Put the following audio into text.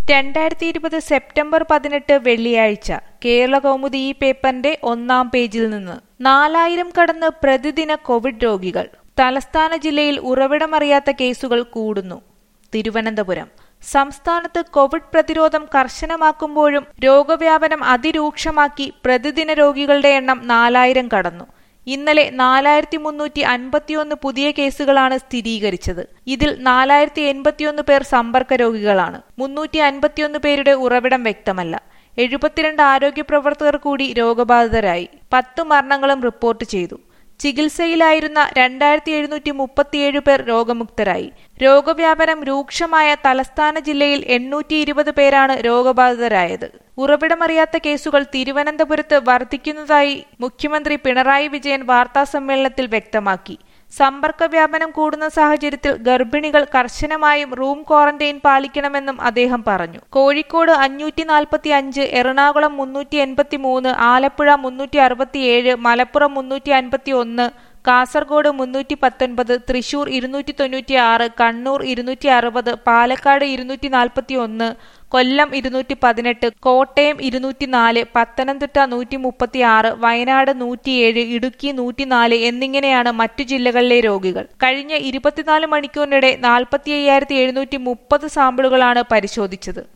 രണ്ടായിരത്തി ഇരുപത് സെപ്റ്റംബർ പതിനെട്ട് വെള്ളിയാഴ്ച കേരള കൗമുദി ഈ പേപ്പറിന്റെ ഒന്നാം പേജിൽ നിന്ന് നാലായിരം കടന്ന് പ്രതിദിന കോവിഡ് രോഗികൾ തലസ്ഥാന ജില്ലയിൽ ഉറവിടമറിയാത്ത കേസുകൾ കൂടുന്നു തിരുവനന്തപുരം സംസ്ഥാനത്ത് കോവിഡ് പ്രതിരോധം കർശനമാക്കുമ്പോഴും രോഗവ്യാപനം അതിരൂക്ഷമാക്കി പ്രതിദിന രോഗികളുടെ എണ്ണം നാലായിരം കടന്നു ഇന്നലെ നാലായിരത്തി മുന്നൂറ്റി അൻപത്തിയൊന്ന് പുതിയ കേസുകളാണ് സ്ഥിരീകരിച്ചത് ഇതിൽ നാലായിരത്തി എൺപത്തിയൊന്ന് പേർ സമ്പർക്ക രോഗികളാണ് മുന്നൂറ്റി അൻപത്തിയൊന്ന് പേരുടെ ഉറവിടം വ്യക്തമല്ല എഴുപത്തിരണ്ട് ആരോഗ്യ പ്രവർത്തകർ കൂടി രോഗബാധിതരായി പത്ത് മരണങ്ങളും റിപ്പോർട്ട് ചെയ്തു ചികിത്സയിലായിരുന്ന രണ്ടായിരത്തി എഴുന്നൂറ്റി മുപ്പത്തിയേഴ് പേർ രോഗമുക്തരായി രോഗവ്യാപനം രൂക്ഷമായ തലസ്ഥാന ജില്ലയിൽ എണ്ണൂറ്റി ഇരുപത് പേരാണ് രോഗബാധിതരായത് ഉറവിടമറിയാത്ത കേസുകൾ തിരുവനന്തപുരത്ത് വർദ്ധിക്കുന്നതായി മുഖ്യമന്ത്രി പിണറായി വിജയൻ വാർത്താസമ്മേളനത്തിൽ വ്യക്തമാക്കി സമ്പർക്ക വ്യാപനം കൂടുന്ന സാഹചര്യത്തിൽ ഗർഭിണികൾ കർശനമായും റൂം ക്വാറന്റൈൻ പാലിക്കണമെന്നും അദ്ദേഹം പറഞ്ഞു കോഴിക്കോട് അഞ്ഞൂറ്റി നാൽപ്പത്തി അഞ്ച് എറണാകുളം മുന്നൂറ്റി എൺപത്തി മൂന്ന് ആലപ്പുഴ മുന്നൂറ്റി അറുപത്തിയേഴ് മലപ്പുറം മുന്നൂറ്റി അൻപത്തി ഒന്ന് കാസർഗോഡ് മുന്നൂറ്റി പത്തൊൻപത് തൃശൂർ ഇരുന്നൂറ്റി തൊണ്ണൂറ്റി ആറ് കണ്ണൂർ ഇരുന്നൂറ്റി അറുപത് പാലക്കാട് ഇരുന്നൂറ്റി നാൽപ്പത്തി ഒന്ന് കൊല്ലം ഇരുന്നൂറ്റി പതിനെട്ട് കോട്ടയം ഇരുന്നൂറ്റി നാല് പത്തനംതിട്ട നൂറ്റി മുപ്പത്തി ആറ് വയനാട് നൂറ്റിയേഴ് ഇടുക്കി നൂറ്റിനാല് എന്നിങ്ങനെയാണ് മറ്റു ജില്ലകളിലെ രോഗികൾ കഴിഞ്ഞ ഇരുപത്തിനാല് മണിക്കൂറിനിടെ നാൽപ്പത്തി അയ്യായിരത്തി എഴുന്നൂറ്റി മുപ്പത് സാമ്പിളുകളാണ് പരിശോധിച്ചത്